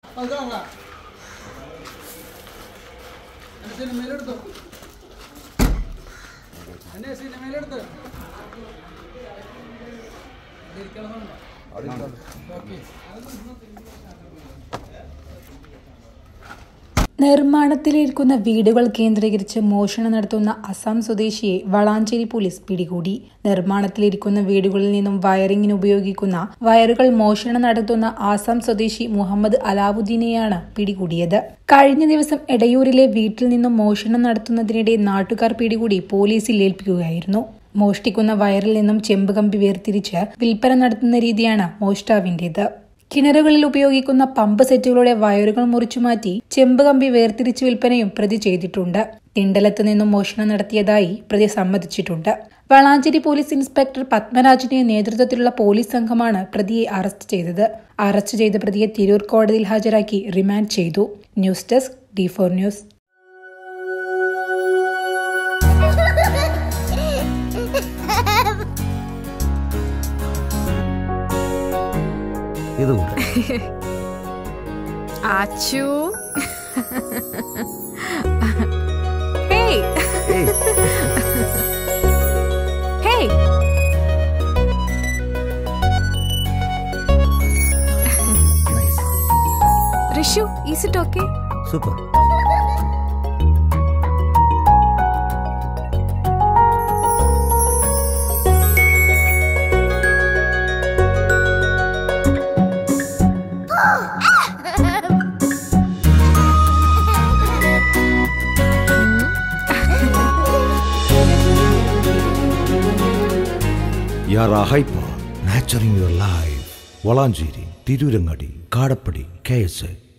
അതാ സിനിമയിലെടുത്തോ എന്നെ സിനിമയിലെടുത്ത് ഇരിക്കണമെന്നുണ്ടോ ഓക്കെ നിർമ്മാണത്തിലിരിക്കുന്ന വീടുകൾ കേന്ദ്രീകരിച്ച് മോഷണം നടത്തുന്ന അസം സ്വദേശിയെ വളാഞ്ചേരി പോലീസ് പിടികൂടി നിർമ്മാണത്തിലിരിക്കുന്ന വീടുകളിൽ നിന്നും വയറിങ്ങിന് ഉപയോഗിക്കുന്ന വയറുകൾ മോഷണം നടത്തുന്ന ആസാം സ്വദേശി മുഹമ്മദ് അലാവുദ്ദീനെയാണ് പിടികൂടിയത് കഴിഞ്ഞ ദിവസം എടയൂരിലെ വീട്ടിൽ നിന്നും മോഷണം നടത്തുന്നതിനിടെ നാട്ടുകാർ പിടികൂടി പോലീസിൽ ഏൽപ്പിക്കുകയായിരുന്നു മോഷ്ടിക്കുന്ന വയറിൽ നിന്നും ചെമ്പ് കമ്പി വേർതിരിച്ച് വിൽപ്പന നടത്തുന്ന രീതിയാണ് മോഷ്ടാവിന്റേത് കിണറുകളിൽ ഉപയോഗിക്കുന്ന പമ്പ് സെറ്റുകളുടെ വയറുകൾ മുറിച്ചുമാറ്റി ചെമ്പ് കമ്പി വേർതിരിച്ച് വിൽപ്പനയും പ്രതി ചെയ്തിട്ടുണ്ട് തിണ്ടലത്ത് നിന്നും മോഷണം നടത്തിയതായി പ്രതി സമ്മതിച്ചിട്ടുണ്ട് വളാഞ്ചേരി പോലീസ് ഇൻസ്പെക്ടർ പത്മരാജിന്റെ നേതൃത്വത്തിലുള്ള പോലീസ് സംഘമാണ് പ്രതിയെ അറസ്റ്റ് ചെയ്തത് അറസ്റ്റ് ചെയ്ത പ്രതിയെ തിരൂർ കോടതിയിൽ ഹാജരാക്കി റിമാൻഡ് ചെയ്തു news desk D four news ഇത് കൂടെ ആച്ചു hey hey hey nice Rishu is it okay super യാർ hyper nurturing your life Valanchery Tirurangadi Kadappadi K S A